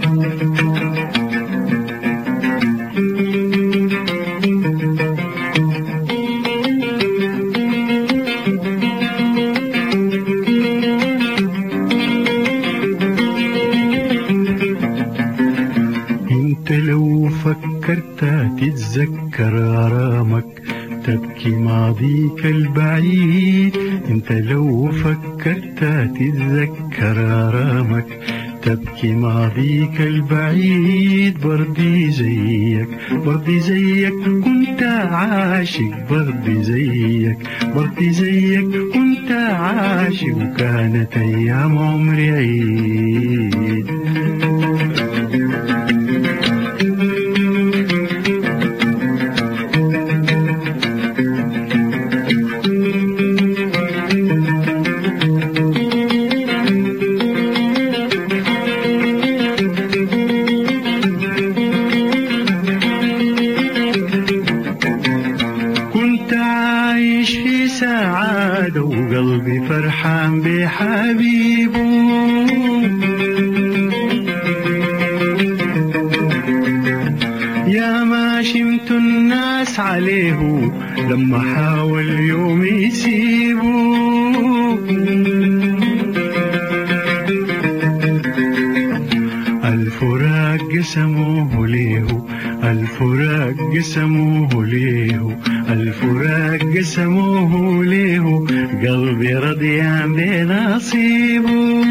انت لو فكرت تتذكر غرامك تبكي ماضيك البعيد انت لو فكرت تتذكر غرامك تبكي ماضيك البعيد بردي زيك بردي زيك كنت عاشق بردي زيك بردي زيك كنت عاشق وكانت ايام عمري عيد كنت عايش في سعادة وقلبي فرحان بحبيبه يا ما شمت الناس عليه لما حاول يوم يسيبه الفراق قسموه ليه الفراق قسموه ليه الفراق قسموه ليه قلبي رضيان بنصيبه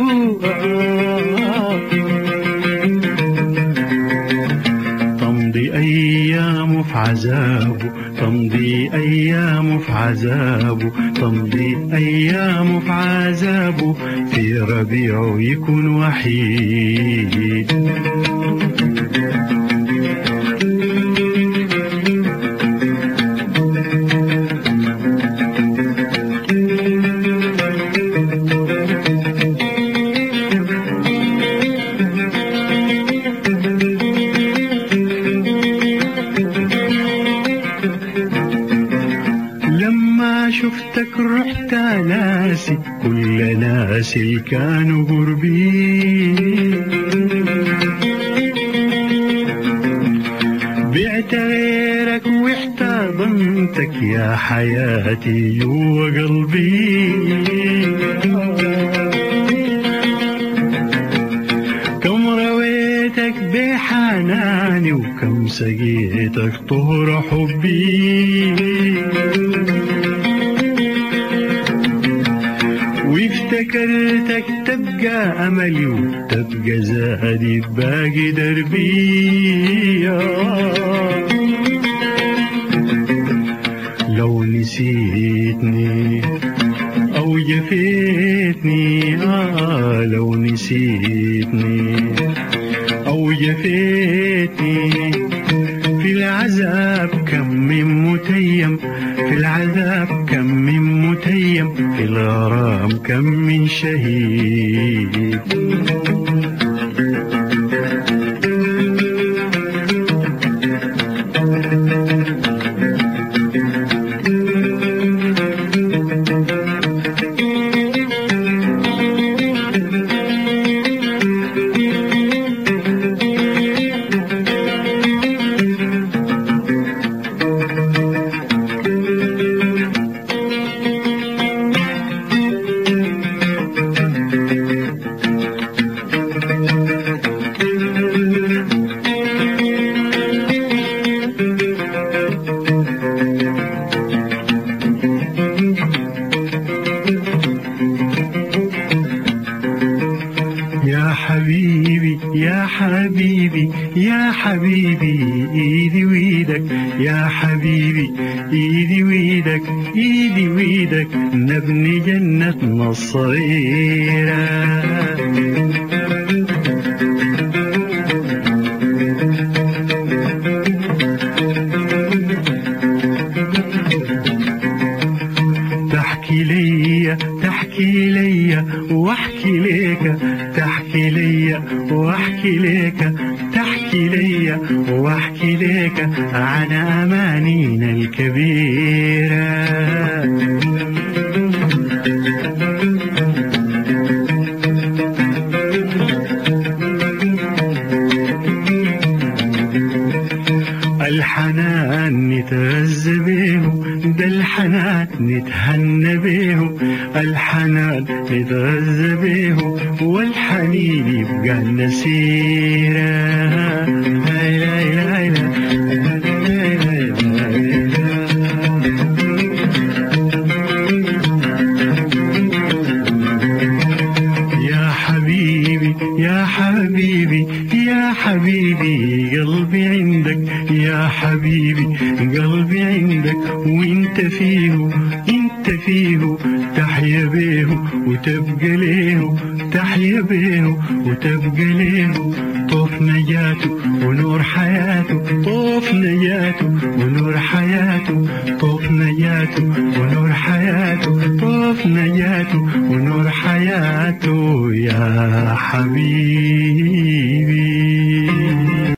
تمضي أيام في عذابه تمضي أيام في عذابه تمضي أيام في عذابه في ربيعه يكون وحيد لما شفتك رحت ناسي كل ناس اللي كانوا قربي بعت غيرك واحتضنتك يا حياتي جوا قلبي كم رويتك بحناني وكم سقيتك طهر حبي وافتكرتك تبقى أملي وتبقى زادي باقي دربي لو نسيتني أو جفيتني آه لو نسيتني أو جفيتني في العذاب كم من متيم في العذاب كم من متيم في الغرام كم من شهيد يا حبيبي يا حبيبي يا حبيبي ايدي ويدك يا حبيبي ايدي ويدك ايدي ويدك نبني جنتنا الصغيرة تحكي لي تحكي لي واحكي ليك تحكي لي واحكي ليك تحكي لي واحكي ليك عن امانينا الكبيره الحنان نتهنى بيه الحنان نتغذى بيه والحنين يبقى نسيرة لا لا لا يا حبيبي يا حبيبي يا حبيبي قلبي عندك يا حبيبي قلبي عندك وانت فيه انت فيه تحيا بيه وتبقى ليه تحيا بيه وتبقى ليه طوف نجاته ونور حياته طوف نجاته ونور حياته طوف نجاته ونور حياته طوف نجاته ونور حياته يا حبيبي